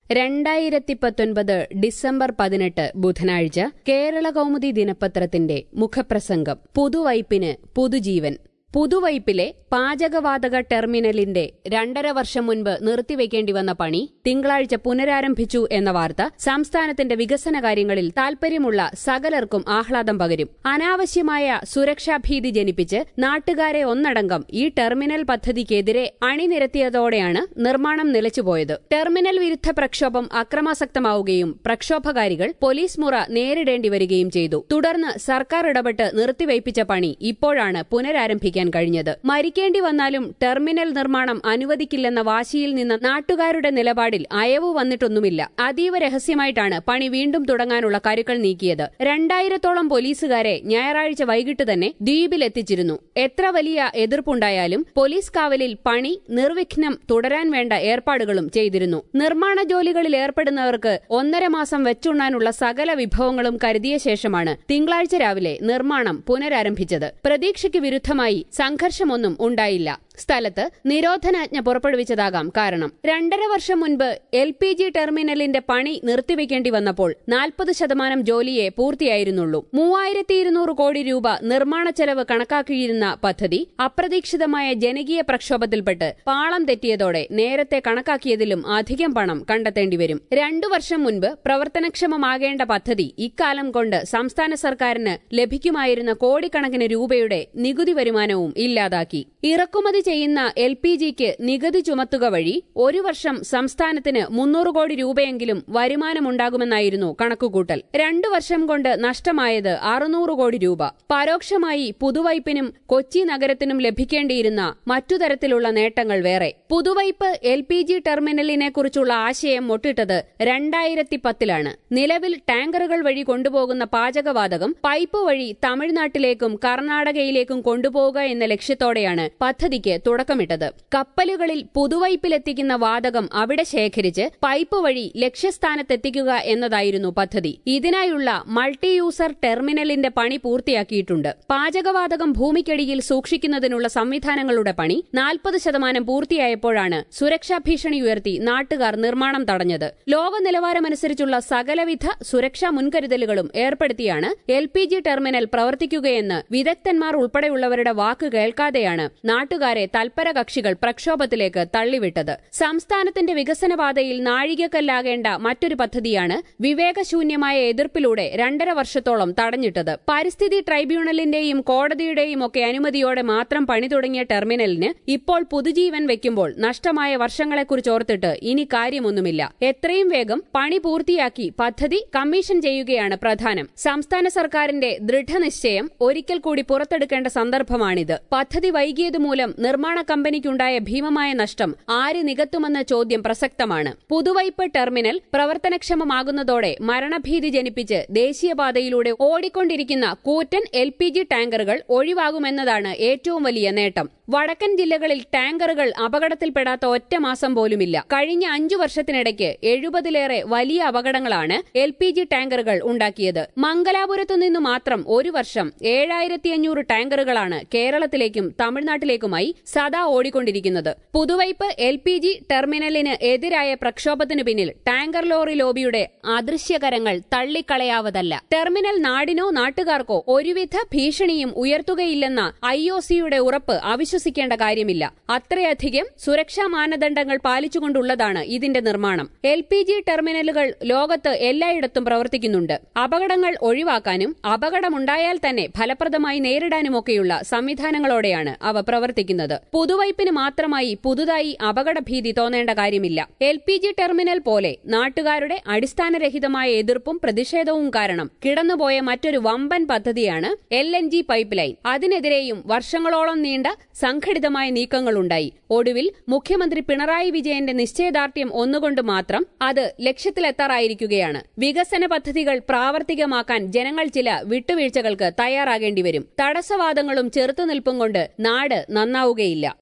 രണ്ടായിരത്തി പത്തൊൻപത് ഡിസംബർ പതിനെട്ട് ബുധനാഴ്ച കേരള കൗമുദി ദിനപത്രത്തിന്റെ മുഖപ്രസംഗം പുതുവൈപ്പിന് പുതുജീവൻ പുതുവൈപ്പിലെ പാചകവാതക ടെർമിനലിന്റെ രണ്ടര വർഷം മുൻപ് നിർത്തിവെക്കേണ്ടി വന്ന പണി തിങ്കളാഴ്ച പുനരാരംഭിച്ചു എന്ന വാർത്ത സംസ്ഥാനത്തിന്റെ വികസന കാര്യങ്ങളിൽ താൽപര്യമുള്ള സകലർക്കും ആഹ്ലാദം പകരും അനാവശ്യമായ സുരക്ഷാഭീതി ജനിപ്പിച്ച് നാട്ടുകാരെ ഒന്നടങ്കം ഈ ടെർമിനൽ പദ്ധതിക്കെതിരെ അണിനിരത്തിയതോടെയാണ് നിർമ്മാണം നിലച്ചുപോയത് ടെർമിനൽ വിരുദ്ധ പ്രക്ഷോഭം അക്രമാസക്തമാവുകയും പ്രക്ഷോഭകാരികൾ പോലീസ് മുറ നേരിടേണ്ടി വരികയും ചെയ്തു തുടർന്ന് സർക്കാർ ഇടപെട്ട് നിർത്തിവയ്പ്പിച്ച പണി ഇപ്പോഴാണ് പുനരാരംഭിക്കാൻ കഴിഞ്ഞത് മരിക്കേണ്ടി വന്നാലും ടെർമിനൽ നിർമ്മാണം അനുവദിക്കില്ലെന്ന വാശിയിൽ നിന്ന് നാട്ടുകാരുടെ നിലപാടിൽ അയവ് വന്നിട്ടൊന്നുമില്ല അതീവ രഹസ്യമായിട്ടാണ് പണി വീണ്ടും തുടങ്ങാനുള്ള കരുക്കൾ നീക്കിയത് രണ്ടായിരത്തോളം പോലീസുകാരെ ഞായറാഴ്ച വൈകിട്ട് തന്നെ ദ്വീപിലെത്തിച്ചിരുന്നു എത്ര വലിയ എതിർപ്പുണ്ടായാലും പോലീസ് കാവലിൽ പണി നിർവിഘ്നം തുടരാൻ വേണ്ട ഏർപ്പാടുകളും ചെയ്തിരുന്നു നിർമ്മാണ ജോലികളിൽ ഏർപ്പെടുന്നവർക്ക് ഒന്നര മാസം വെച്ചുണ്ണാനുള്ള സകല വിഭവങ്ങളും കരുതിയ ശേഷമാണ് തിങ്കളാഴ്ച രാവിലെ നിർമ്മാണം പുനരാരംഭിച്ചത് പ്രതീക്ഷയ്ക്ക് വിരുദ്ധമായി സംഘർഷമൊന്നും ഉണ്ടായില്ല സ്ഥലത്ത് നിരോധനാജ്ഞ പുറപ്പെടുവിച്ചതാകാം കാരണം രണ്ടര വർഷം മുൻപ് എൽ പി ജി ടെർമിനലിന്റെ പണി നിർത്തിവെക്കേണ്ടി വന്നപ്പോൾ നാൽപ്പത് ശതമാനം ജോലിയെ പൂർത്തിയായിരുന്നുള്ളൂ മൂവായിരത്തി ഇരുന്നൂറ് കോടി രൂപ നിർമ്മാണ ചെലവ് കണക്കാക്കിയിരുന്ന പദ്ധതി അപ്രതീക്ഷിതമായ ജനകീയ പ്രക്ഷോഭത്തിൽപ്പെട്ട് പാളം തെറ്റിയതോടെ നേരത്തെ കണക്കാക്കിയതിലും അധികം പണം കണ്ടെത്തേണ്ടി വരും രണ്ടു വർഷം മുൻപ് പ്രവർത്തനക്ഷമമാകേണ്ട പദ്ധതി ഇക്കാലം കൊണ്ട് സംസ്ഥാന സർക്കാരിന് ലഭിക്കുമായിരുന്ന കോടിക്കണക്കിന് രൂപയുടെ നികുതി വരുമാനവും ഇല്ലാതാക്കി ഇറക്കുമതി ചെയ്യുന്ന എൽ പി ജിക്ക് നികുതി ചുമത്തുക വഴി ഒരു വർഷം സംസ്ഥാനത്തിന് മുന്നൂറ് കോടി രൂപയെങ്കിലും വരുമാനമുണ്ടാകുമെന്നായിരുന്നു കണക്കുകൂട്ടൽ രണ്ടു വർഷം കൊണ്ട് നഷ്ടമായത് അറുന്നൂറ് കോടി രൂപ പരോക്ഷമായി പുതുവൈപ്പിനും കൊച്ചി നഗരത്തിനും ലഭിക്കേണ്ടിയിരുന്ന മറ്റു തരത്തിലുള്ള നേട്ടങ്ങൾ വേറെ പുതുവൈപ്പ് എൽ പി ജി ടെർമിനലിനെ കുറിച്ചുള്ള ആശയം മുട്ടിട്ടത് രണ്ടായിരത്തി പത്തിലാണ് നിലവിൽ ടാങ്കറുകൾ വഴി കൊണ്ടുപോകുന്ന പാചകവാതകം പൈപ്പ് വഴി തമിഴ്നാട്ടിലേക്കും കർണാടകയിലേക്കും കൊണ്ടുപോകുക എന്ന ലക്ഷ്യത്തോടെയാണ് പദ്ധതിക്ക് തുടക്കമിട്ടത് കപ്പലുകളിൽ പുതുവൈപ്പിലെത്തിക്കുന്ന വാതകം അവിടെ ശേഖരിച്ച് പൈപ്പ് വഴി ലക്ഷ്യസ്ഥാനത്തെത്തിക്കുക എന്നതായിരുന്നു പദ്ധതി ഇതിനായുള്ള മൾട്ടി യൂസർ ടെർമിനലിന്റെ പണി പൂർത്തിയാക്കിയിട്ടുണ്ട് പാചകവാതകം ഭൂമിക്കടിയിൽ സൂക്ഷിക്കുന്നതിനുള്ള സംവിധാനങ്ങളുടെ പണി നാൽപ്പത് ശതമാനം പൂർത്തിയായപ്പോഴാണ് സുരക്ഷാ ഭീഷണി ഉയർത്തി നാട്ടുകാർ നിർമ്മാണം തടഞ്ഞത് ലോക നിലവാരമനുസരിച്ചുള്ള സകലവിധ സുരക്ഷാ മുൻകരുതലുകളും ഏർപ്പെടുത്തിയാണ് എൽ പി ജി ടെർമിനൽ പ്രവർത്തിക്കുകയെന്ന് വിദഗ്ധന്മാർ ഉൾപ്പെടെയുള്ളവരുടെ വാക്ക് കേൾക്കാതെയാണ് നാട്ടുകാരെ തൽപര കക്ഷികൾ പ്രക്ഷോഭത്തിലേക്ക് തള്ളിവിട്ടത് സംസ്ഥാനത്തിന്റെ വികസനപാതയിൽ നാഴികക്കല്ലാകേണ്ട മറ്റൊരു പദ്ധതിയാണ് വിവേകശൂന്യമായ എതിർപ്പിലൂടെ രണ്ടര വർഷത്തോളം തടഞ്ഞിട്ടത് പരിസ്ഥിതി ട്രൈബ്യൂണലിന്റെയും കോടതിയുടെയും ഒക്കെ അനുമതിയോടെ മാത്രം പണി തുടങ്ങിയ ടെർമിനലിന് ഇപ്പോൾ പുതുജീവൻ വെക്കുമ്പോൾ നഷ്ടമായ വർഷങ്ങളെക്കുറിച്ച് ഓർത്തിട്ട് ഇനി കാര്യമൊന്നുമില്ല എത്രയും വേഗം പണി പൂർത്തിയാക്കി പദ്ധതി കമ്മീഷൻ ചെയ്യുകയാണ് പ്രധാനം സംസ്ഥാന സർക്കാരിന്റെ ദൃഢനിശ്ചയം ഒരിക്കൽ കൂടി പുറത്തെടുക്കേണ്ട സന്ദർഭമാണിത് പദ്ധതി വൈകിയത് മൂലം നിർമ്മാണ കമ്പനിക്കുണ്ടായ ഭീമമായ നഷ്ടം ആര് നികത്തുമെന്ന ചോദ്യം പ്രസക്തമാണ് പുതുവൈപ്പ് ടെർമിനൽ പ്രവർത്തനക്ഷമമാകുന്നതോടെ മരണഭീതി ജനിപ്പിച്ച് ദേശീയപാതയിലൂടെ ഓടിക്കൊണ്ടിരിക്കുന്ന കൂറ്റൻ എൽ പി ജി ടാങ്കറുകൾ ഒഴിവാകുമെന്നതാണ് ഏറ്റവും വലിയ നേട്ടം വടക്കൻ ജില്ലകളിൽ ടാങ്കറുകൾ അപകടത്തിൽപ്പെടാത്ത ഒറ്റ മാസം പോലുമില്ല കഴിഞ്ഞ അഞ്ചു വർഷത്തിനിടയ്ക്ക് എഴുപതിലേറെ വലിയ അപകടങ്ങളാണ് എൽ പി ജി ടാങ്കറുകൾ ഉണ്ടാക്കിയത് മംഗലാപുരത്തു നിന്നു മാത്രം ഒരു വർഷം ഏഴായിരത്തി അഞ്ഞൂറ് ടാങ്കറുകളാണ് കേരളത്തിലേക്കും തമിഴ്നാട്ടിലേക്കുമായി സദാ ഓടിക്കൊണ്ടിരിക്കുന്നത് പുതുവൈപ്പ് എൽ പി ജി ടെർമിനലിന് എതിരായ പ്രക്ഷോഭത്തിനു പിന്നിൽ ടാങ്കർ ലോറി ലോബിയുടെ അദൃശ്യകരങ്ങൾ തള്ളിക്കളയാവതല്ല ടെർമിനൽ നാടിനോ നാട്ടുകാർക്കോ ഒരുവിധ ഭീഷണിയും ഉയർത്തുകയില്ലെന്ന ഐ ഒ സിയുടെ ഉറപ്പ് അവിശ്വസിക്കേണ്ട കാര്യമില്ല അത്രയധികം സുരക്ഷാ മാനദണ്ഡങ്ങൾ പാലിച്ചുകൊണ്ടുള്ളതാണ് ഇതിന്റെ നിർമ്മാണം എൽ പി ജി ടെർമിനലുകൾ ലോകത്ത് എല്ലായിടത്തും പ്രവർത്തിക്കുന്നുണ്ട് അപകടങ്ങൾ ഒഴിവാക്കാനും അപകടമുണ്ടായാൽ തന്നെ ഫലപ്രദമായി നേരിടാനുമൊക്കെയുള്ള സംവിധാനങ്ങളോടെയാണ് അവ പ്രവർത്തിക്കുന്നത് പുതുവൈപ്പിന് മാത്രമായി പുതുതായി അപകടഭീതി തോന്നേണ്ട കാര്യമില്ല എൽ പി ജി ടെർമിനൽ പോലെ നാട്ടുകാരുടെ അടിസ്ഥാനരഹിതമായ എതിർപ്പും പ്രതിഷേധവും കാരണം കിടന്നുപോയ മറ്റൊരു വമ്പൻ പദ്ധതിയാണ് L N G pipeline അതിനെതിരെയും വർഷങ്ങളോളം നീണ്ട സംഘടിതമായ നീക്കങ്ങളുണ്ടായി ഒടുവിൽ മുഖ്യമന്ത്രി പിണറായി വിജയന്റെ നിശ്ചയദാർഢ്യം ഒന്നുകൊണ്ട് മാത്രം അത് ലക്ഷ്യത്തിലെത്താറായിരിക്കുകയാണ് വികസന പദ്ധതികൾ പ്രാവർത്തികമാക്കാൻ ജനങ്ങൾ ചില വിട്ടുവീഴ്ചകൾക്ക് തയ്യാറാകേണ്ടി വരും തടസ്സവാദങ്ങളും ചെറുത്തുനിൽപ്പും കൊണ്ട് നാട് നന്നാവുകയില്ല